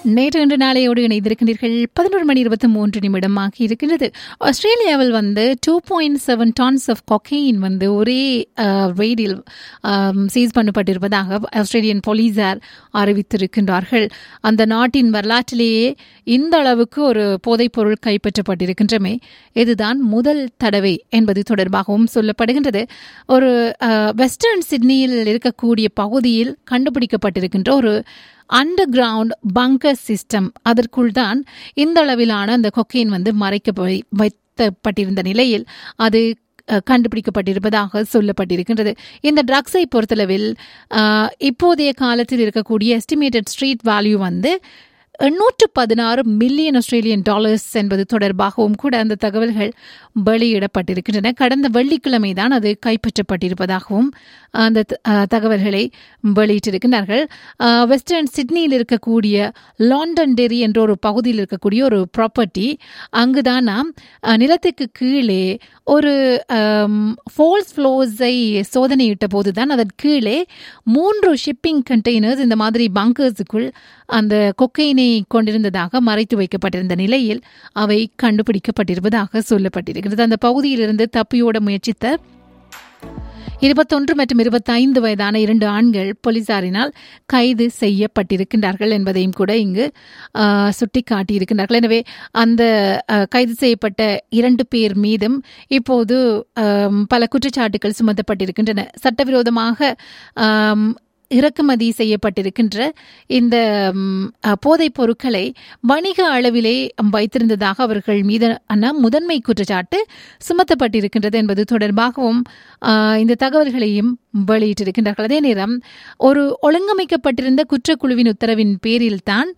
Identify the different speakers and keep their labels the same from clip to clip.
Speaker 1: நேற்று இன்று நாளையோடு இணைந்திருக்கின்றீர்கள் பதினோரு மணி இருபத்தி மூன்று நிமிடம் ஆகி இருக்கின்றது ஆஸ்திரேலியாவில் வந்து two point seven tons of cocaine வந்து ஒரே ரெய்டில் சீஸ் பண்ணப்பட்டிருப்பதாக ஆஸ்திரேலியன் போலீசார் அறிவித்திருக்கின்றார்கள் அந்த நாட்டின் வரலாற்றிலேயே இந்த அளவுக்கு ஒரு போதைப்பொருள் கைப்பற்றப்பட்டிருக்கின்றமே இதுதான் முதல் தடவை என்பது தொடர்பாகவும் சொல்லப்படுகின்றது ஒரு வெஸ்டர்ன் சிட்னியில் இருக்கக்கூடிய பகுதியில் கண்டுபிடிக்கப்பட்டிருக்கின்ற ஒரு அண்டர் கிரவுண்ட் பங்கர் சிஸ்டம் அதற்குள் தான் இந்த அளவிலான அந்த கொக்கைன் வந்து மறைக்க வைக்கப்பட்டிருந்த நிலையில் அது கண்டுபிடிக்கப்பட்டிருப்பதாக சொல்லப்பட்டிருக்கின்றது இந்த ட்ரக்ஸை பொறுத்தளவில் இப்போதைய காலத்தில் இருக்கக்கூடிய எஸ்டிமேட்டட் ஸ்ட்ரீட் வேல்யூ வந்து எண்ணூற்று பதினாறு மில்லியன் ஆஸ்திரேலியன் டாலர்ஸ் என்பது தொடர்பாகவும் கூட அந்த தகவல்கள் வெளியிடப்பட்டிருக்கின்றன கடந்த வெள்ளிக்கிழமை தான் அது கைப்பற்றப்பட்டிருப்பதாகவும் அந்த தகவல்களை வெளியிட்டிருக்கிறார்கள் வெஸ்டர்ன் சிட்னியில் இருக்கக்கூடிய லாண்டன் டெரி என்ற ஒரு பகுதியில் இருக்கக்கூடிய ஒரு ப்ராப்பர்ட்டி அங்குதான் நாம் நிலத்துக்கு கீழே ஒரு ஃபோல்ஸ் ஃப்ளோஸை சோதனையிட்ட போதுதான் அதன் கீழே மூன்று ஷிப்பிங் கண்டெய்னர்ஸ் இந்த மாதிரி பங்கர்ஸுக்குள் அந்த கொக்கைனை கொண்டிருந்ததாக மறைத்து வைக்கப்பட்டிருந்த நிலையில் அவை கண்டுபிடிக்கப்பட்டிருப்பதாக சொல்லப்பட்டிருக்கிறது அந்த பகுதியிலிருந்து தப்பியோட முயற்சித்த இருபத்தொன்று மற்றும் இருபத்தைந்து வயதான இரண்டு ஆண்கள் போலீசாரினால் கைது செய்யப்பட்டிருக்கின்றார்கள் என்பதையும் கூட இங்கு சுட்டிக்காட்டியிருக்கின்றார்கள் எனவே அந்த கைது செய்யப்பட்ட இரண்டு பேர் மீதும் இப்போது பல குற்றச்சாட்டுகள் சுமத்தப்பட்டிருக்கின்றன சட்டவிரோதமாக இறக்குமதி செய்யப்பட்டிருக்கின்ற இந்த போதைப் பொருட்களை வணிக அளவிலே வைத்திருந்ததாக அவர்கள் மீதான முதன்மை குற்றச்சாட்டு சுமத்தப்பட்டிருக்கின்றது என்பது தொடர்பாகவும் இந்த தகவல்களையும் வெளியிட்டிருக்கின்றார்கள் அதே நேரம் ஒரு ஒழுங்கமைக்கப்பட்டிருந்த குற்றக்குழுவின் உத்தரவின் பேரில்தான்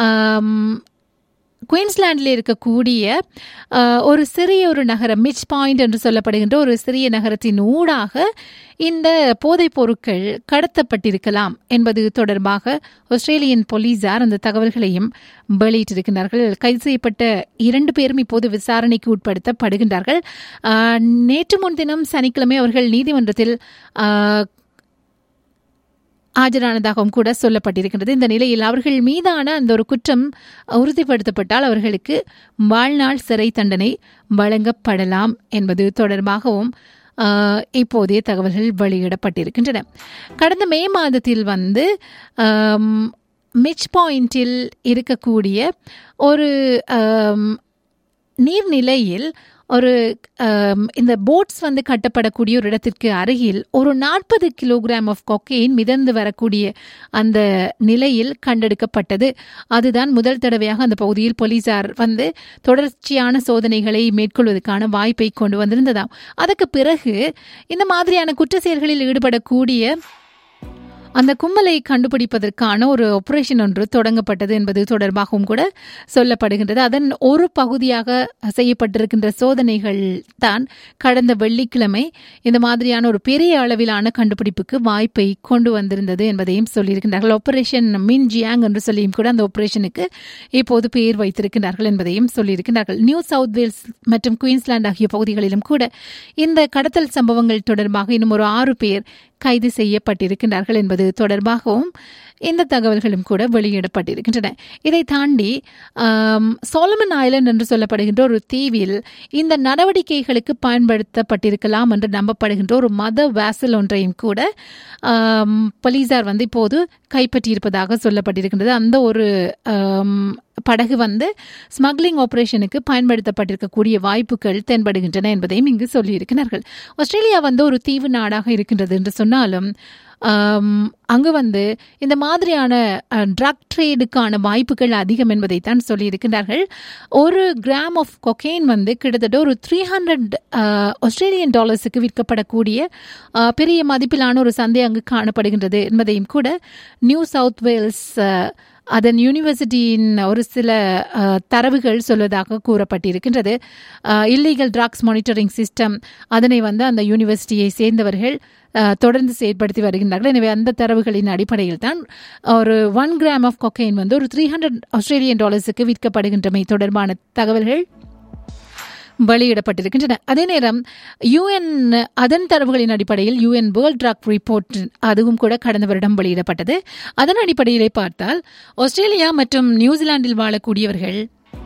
Speaker 1: குயின்ஸ்லாண்டில் இருக்கக்கூடிய ஒரு சிறிய ஒரு நகரம் மிச் பாயிண்ட் என்று சொல்லப்படுகின்ற ஒரு சிறிய நகரத்தின் ஊடாக இந்த போதைப் பொருட்கள் கடத்தப்பட்டிருக்கலாம் என்பது தொடர்பாக ஆஸ்திரேலியன் போலீசார் அந்த தகவல்களையும் வெளியிட்டிருக்கிறார்கள் கைது செய்யப்பட்ட இரண்டு பேரும் இப்போது விசாரணைக்கு உட்படுத்தப்படுகின்றார்கள் நேற்று முன்தினம் சனிக்கிழமை அவர்கள் நீதிமன்றத்தில் ஆஜரானதாகவும் கூட சொல்லப்பட்டிருக்கின்றது இந்த நிலையில் அவர்கள் மீதான அந்த ஒரு குற்றம் உறுதிப்படுத்தப்பட்டால் அவர்களுக்கு வாழ்நாள் சிறை தண்டனை வழங்கப்படலாம் என்பது தொடர்பாகவும் இப்போதைய தகவல்கள் வெளியிடப்பட்டிருக்கின்றன கடந்த மே மாதத்தில் வந்து மிச் பாயிண்டில் இருக்கக்கூடிய ஒரு நீர்நிலையில் ஒரு இந்த போட்ஸ் வந்து கட்டப்படக்கூடிய ஒரு இடத்திற்கு அருகில் ஒரு நாற்பது கிலோகிராம் ஆஃப் கொக்கைன் மிதந்து வரக்கூடிய அந்த நிலையில் கண்டெடுக்கப்பட்டது அதுதான் முதல் தடவையாக அந்த பகுதியில் போலீசார் வந்து தொடர்ச்சியான சோதனைகளை மேற்கொள்வதற்கான வாய்ப்பை கொண்டு வந்திருந்ததாம் அதற்கு பிறகு இந்த மாதிரியான குற்ற செயல்களில் ஈடுபடக்கூடிய அந்த கும்பலை கண்டுபிடிப்பதற்கான ஒரு ஆபரேஷன் ஒன்று தொடங்கப்பட்டது என்பது தொடர்பாகவும் கூட சொல்லப்படுகின்றது அதன் ஒரு பகுதியாக செய்யப்பட்டிருக்கின்ற சோதனைகள் தான் கடந்த வெள்ளிக்கிழமை இந்த மாதிரியான ஒரு பெரிய அளவிலான கண்டுபிடிப்புக்கு வாய்ப்பை கொண்டு வந்திருந்தது என்பதையும் சொல்லியிருக்கின்றார்கள் ஆபரேஷன் மின் ஜியாங் என்று சொல்லியும் கூட அந்த ஆபரேஷனுக்கு இப்போது பெயர் வைத்திருக்கிறார்கள் என்பதையும் சொல்லியிருக்கிறார்கள் நியூ சவுத் வேல்ஸ் மற்றும் குயின்ஸ்லாந்து ஆகிய பகுதிகளிலும் கூட இந்த கடத்தல் சம்பவங்கள் தொடர்பாக இன்னும் ஒரு ஆறு பேர் கைது செய்யப்பட்டிருக்கின்றார்கள் என்பது தொடர்பாகவும் இந்த தகவல்களும் கூட வெளியிடப்பட்டிருக்கின்றன இதை தாண்டி சோலமன் ஐலண்ட் என்று சொல்லப்படுகின்ற ஒரு தீவில் இந்த நடவடிக்கைகளுக்கு பயன்படுத்தப்பட்டிருக்கலாம் என்று நம்பப்படுகின்ற ஒரு மத வேசல் ஒன்றையும் கூட போலீசார் வந்து இப்போது கைப்பற்றியிருப்பதாக சொல்லப்பட்டிருக்கின்றது அந்த ஒரு படகு வந்து ஸ்மக்லிங் ஆபரேஷனுக்கு பயன்படுத்தப்பட்டிருக்கக்கூடிய வாய்ப்புகள் தென்படுகின்றன என்பதையும் இங்கு சொல்லியிருக்கிறார்கள் ஆஸ்திரேலியா வந்து ஒரு தீவு நாடாக இருக்கின்றது என்று சொன்னாலும் அங்கு வந்து இந்த மாதிரியான ட்ரக் ட்ரேடுக்கான வாய்ப்புகள் அதிகம் என்பதைத்தான் சொல்லியிருக்கிறார்கள் ஒரு கிராம் ஆஃப் கொக்கெயின் வந்து கிட்டத்தட்ட ஒரு த்ரீ ஹண்ட்ரட் ஆஸ்திரேலியன் டாலர்ஸுக்கு விற்கப்படக்கூடிய பெரிய மதிப்பிலான ஒரு சந்தை அங்கு காணப்படுகின்றது என்பதையும் கூட நியூ சவுத் வேல்ஸ் அதன் யூனிவர்சிட்டியின் ஒரு சில தரவுகள் சொல்வதாக கூறப்பட்டிருக்கின்றது இல்லீகல் ட்ரக்ஸ் மானிட்டரிங் சிஸ்டம் அதனை வந்து அந்த யூனிவர்சிட்டியை சேர்ந்தவர்கள் தொடர்ந்து செயற்படுத்தி வருகின்றார்கள் எனவே அந்த தரவுகளின் அடிப்படையில் தான் ஒரு ஒன் கிராம் ஆஃப் கொக்கைன் வந்து ஒரு த்ரீ ஹண்ட்ரட் ஆஸ்திரேலியன் டாலர்ஸுக்கு விற்கப்படுகின்றமை தொடர்பான தகவல்கள் வெளியிடப்பட்டிருக்கின்றன அதே நேரம் யுஎன் அதன் தரவுகளின் அடிப்படையில் யுஎன் வேர்ல்ட் ட்ரக் ரிப்போர்ட் அதுவும் கூட கடந்த வருடம் வெளியிடப்பட்டது அதன் அடிப்படையிலே பார்த்தால் ஆஸ்திரேலியா மற்றும் நியூசிலாந்தில் வாழக்கூடியவர்கள்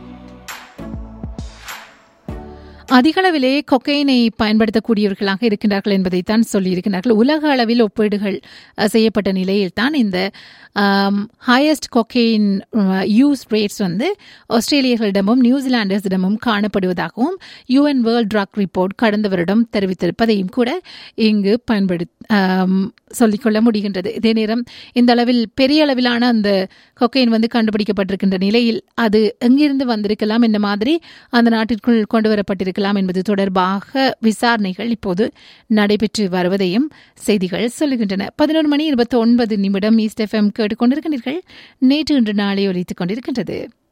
Speaker 1: அதிகளவிலே கொக்கைனை பயன்படுத்தக்கூடியவர்களாக இருக்கின்றார்கள் என்பதைத்தான் சொல்லியிருக்கிறார்கள் உலக அளவில் ஒப்பீடுகள் அஹ், செய்யப்பட்ட நிலையில் தான் இந்த ஹையஸ்ட் கொக்கைன் யூஸ் ரேட்ஸ் வந்து ஆஸ்திரேலியர்களிடமும் நியூசிலாண்டர்ஸிடமும் காணப்படுவதாகவும் யுஎன் வேர்ல்ட் ட்ரக் ரிப்போர்ட் கடந்த வருடம் தெரிவித்திருப்பதையும் கூட இங்கு பயன்படு ஆம், சொல்லிக்கொள்ள முடிகின்றது இதே நேரம் இந்த அளவில் பெரிய அளவிலான அந்த கொக்கைன் வந்து கண்டுபிடிக்கப்பட்டிருக்கின்ற நிலையில் அது எங்கிருந்து வந்திருக்கலாம் என்ன மாதிரி அந்த நாட்டிற்குள் கொண்டு வரப்பட்டிருக்கலாம் என்பது தொடர்பாக விசாரணைகள் இப்போது நடைபெற்று வருவதையும் செய்திகள் சொல்லுகின்றன பதினோரு மணி இருபத்தி ஒன்பது நிமிடம் ஈஸ்ட் எஃப்எம் கேட்டுக்கொண்டிருக்கின்றீர்கள் நேற்று இன்று நாளை ஒலித்துக் கொண்டிருக்கின்றது